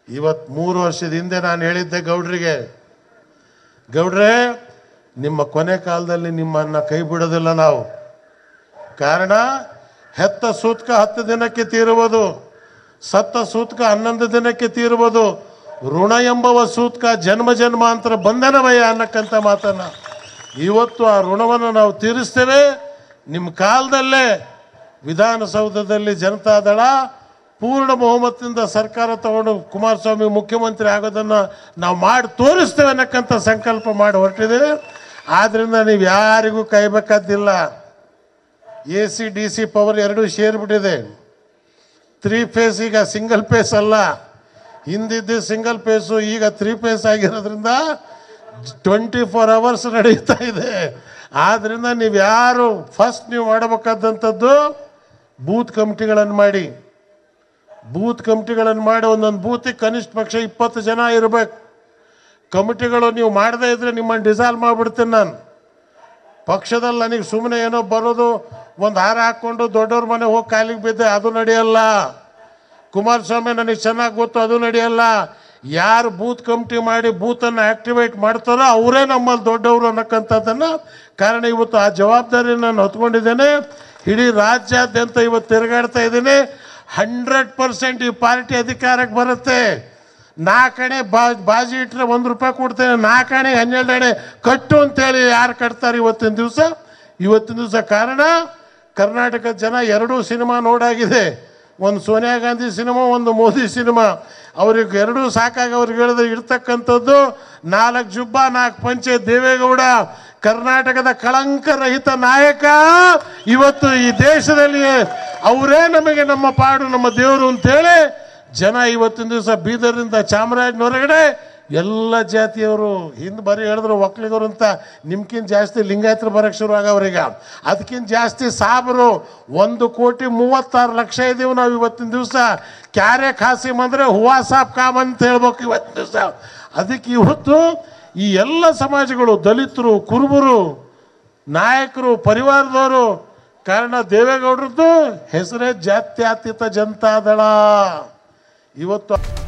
ಇವತ್ತು ಮೂರು ವರ್ಷದ ಹಿಂದೆ ನಾನು ಹೇಳಿದ್ದೆ ಗೌಡ್ರಿಗೆ ಗೌಡ್ರೆ ನಿಮ್ಮ ಕೊನೆ ಕಾಲದಲ್ಲಿ ನಿಮ್ಮನ್ನ ಕೈ ಬಿಡೋದಿಲ್ಲ ನಾವು ಕಾರಣ ಹೆತ್ತ ಸೂತ್ಕ ಹತ್ತು ದಿನಕ್ಕೆ ತೀರುವುದು ಸತ್ತ ಸೂತ್ಕ ಹನ್ನೊಂದು ದಿನಕ್ಕೆ ತೀರುವುದು ಋಣ ಎಂಬವ ಸೂತ್ಕ ಜನ್ಮ ಜನ್ಮಾಂತರ ಬಂಧನಮಯ ಅನ್ನಕ್ಕಂಥ ಮಾತನ್ನ ಇವತ್ತು ಆ ಋಣವನ್ನು ನಾವು ತೀರಿಸ್ತೇವೆ ನಿಮ್ಮ ಕಾಲದಲ್ಲೇ ವಿಧಾನಸೌಧದಲ್ಲಿ ಜನತಾದಳ ಪೂರ್ಣ ಬಹುಮತದಿಂದ ಸರ್ಕಾರ ತಗೊಂಡು ಕುಮಾರಸ್ವಾಮಿ ಮುಖ್ಯಮಂತ್ರಿ ಆಗೋದನ್ನು ನಾವು ಮಾಡಿ ತೋರಿಸ್ತೇವೆ ಅನ್ನಕ್ಕಂಥ ಸಂಕಲ್ಪ ಮಾಡಿ ಹೊರಟಿದ್ದೇವೆ ಆದ್ದರಿಂದ ನೀವು ಯಾರಿಗೂ ಕಾಯ್ಬೇಕಾದ್ದಿಲ್ಲ A C D C power ಎರಡೂ ಸೇರಿಬಿಟ್ಟಿದೆ ತ್ರೀ ಫೇಸ್ ಈಗ ಸಿಂಗಲ್ ಫೇಸ್ ಅಲ್ಲ ಹಿಂದಿದ್ದು ಸಿಂಗಲ್ ಫೇಸು ಈಗ ತ್ರೀ ಫೇಸ್ ಆಗಿರೋದ್ರಿಂದ ಟ್ವೆಂಟಿ ಫೋರ್ ಅವರ್ಸ್ ನಡೀತಾ ಇದೆ ಆದ್ದರಿಂದ ನೀವು ಯಾರು ಫಸ್ಟ್ ನೀವು ಮಾಡಬೇಕಾದಂಥದ್ದು ಬೂತ್ ಕಮಿಟಿಗಳನ್ನು ಮಾಡಿ ಬೂತ್ ಕಮಿಟಿಗಳನ್ನು ಮಾಡಿ ಒಂದೊಂದು ಬೂತಿಗೆ ಕನಿಷ್ಠ ಪಕ್ಷ ಇಪ್ಪತ್ತು ಜನ ಇರಬೇಕು ಕಮಿಟಿಗಳು ನೀವು ಮಾಡದೇ ಇದ್ರೆ ನಿಮ್ಮನ್ನು ಡಿಸಾಲ್ವ್ ಮಾಡಿಬಿಡ್ತೀನಿ ನಾನು ಪಕ್ಷದಲ್ಲಿ ನನಗೆ ಸುಮ್ಮನೆ ಏನೋ ಬರೋದು ಒಂದು ಹಾರ ಹಾಕ್ಕೊಂಡು ದೊಡ್ಡವ್ರ ಮನೆ ಹೋಗಿ ಕಾಲಿಗೆ ಬಿದ್ದೆ ಅದು ನಡೆಯಲ್ಲ ಕುಮಾರಸ್ವಾಮಿ ನನಗೆ ಚೆನ್ನಾಗಿ ಗೊತ್ತು ಅದು ನಡೆಯಲ್ಲ ಯಾರು ಬೂತ್ ಕಮಿಟಿ ಮಾಡಿ ಬೂತನ್ನು ಆಕ್ಟಿವೇಟ್ ಮಾಡ್ತಾರೋ ಅವರೇ ನಮ್ಮಲ್ಲಿ ದೊಡ್ಡವರು ಅನ್ನಕ್ಕಂಥದ್ದನ್ನು ಕಾರಣ ಇವತ್ತು ಆ ಜವಾಬ್ದಾರಿ ನಾನು ಹೊತ್ಕೊಂಡಿದ್ದೇನೆ ಇಡೀ ರಾಜ್ಯಾದ್ಯಂತ ಇವತ್ತು ತಿರುಗಾಡ್ತಾ ಇದ್ದೀನಿ ಹಂಡ್ರೆಡ್ ಪರ್ಸೆಂಟ್ ಈ ಪಾರ್ಟಿ ಅಧಿಕಾರಕ್ಕೆ ಬರುತ್ತೆ ನಾಲ್ಕಣೆ ಬಾ ಬಾಜಿ ಇಟ್ಟರೆ ಒಂದು ರೂಪಾಯಿ ಕೊಡ್ತೇನೆ ನಾಲ್ಕಣೆ ಹನ್ನೆರಡು ಅಣೆ ಕಟ್ಟು ಅಂತೇಳಿ ಯಾರು ಕಟ್ತಾರೆ ಇವತ್ತಿನ ದಿವಸ ಇವತ್ತಿನ ದಿವಸ ಕಾರಣ ಕರ್ನಾಟಕದ ಜನ ಎರಡೂ ಸಿನಿಮಾ ನೋಡಾಗಿದೆ ಒಂದು ಸೋನಿಯಾ ಗಾಂಧಿ ಸಿನಿಮಾ ಒಂದು ಮೋದಿ ಸಿನಿಮಾ ಅವ್ರಿಗೆ ಎರಡೂ ಸಾಕಾಗಿ ಅವ್ರಿಗೆ ಹೇಳಿದ್ರೆ ಇರ್ತಕ್ಕಂಥದ್ದು ನಾಲ್ಕು ಜುಬ್ಬ ನಾಲ್ಕು ಪಂಚೆ ದೇವೇಗೌಡ ಕರ್ನಾಟಕದ ಕಳಂಕರಹಿತ ನಾಯಕ ಇವತ್ತು ಈ ದೇಶದಲ್ಲಿ ಅವರೇ ನಮಗೆ ನಮ್ಮ ಪಾಡು ನಮ್ಮ ದೇವರು ಅಂತೇಳಿ ಜನ ಇವತ್ತಿನ ದಿವಸ ಬೀದರಿಂದ ಚಾಮರಾಜನ ಹೊರಗಡೆ ಎಲ್ಲ ಜಾತಿಯವರು ಹಿಂದೆ ಬರೀ ಹೇಳಿದ್ರು ಒಕ್ಕಲಿಗರು ಅಂತ ನಿಮ್ಗಿಂತ ಜಾಸ್ತಿ ಲಿಂಗಾಯತರು ಬರಕ್ಕೆ ಶುರು ಆಗವ್ರೀಗ ಅದಕ್ಕಿಂತ ಜಾಸ್ತಿ ಸಾಬರು ಒಂದು ಕೋಟಿ ಮೂವತ್ತಾರು ಲಕ್ಷ ಇದೀವಿ ನಾವು ಇವತ್ತಿನ ದಿವಸ ಕ್ಯಾರೆ ಖಾಸಿಮ್ ಅಂದರೆ ಹೂವಾ ಸಾಬ್ ಕಾಮ್ ಅಂತ ಹೇಳ್ಬೇಕು ಇವತ್ತಿನ ದಿವಸ ಅದಕ್ಕೆ ಇವತ್ತು ಈ ಎಲ್ಲ ಸಮಾಜಗಳು ದಲಿತರು ಕುರುಬರು ನಾಯಕರು ಪರಿವಾರದವರು ಕಾರಣ ದೇವೇಗೌಡರದ್ದು ಹೆಸರೇ ಜಾತ್ಯತೀತ ಜನತಾದಳ ಇವತ್ತು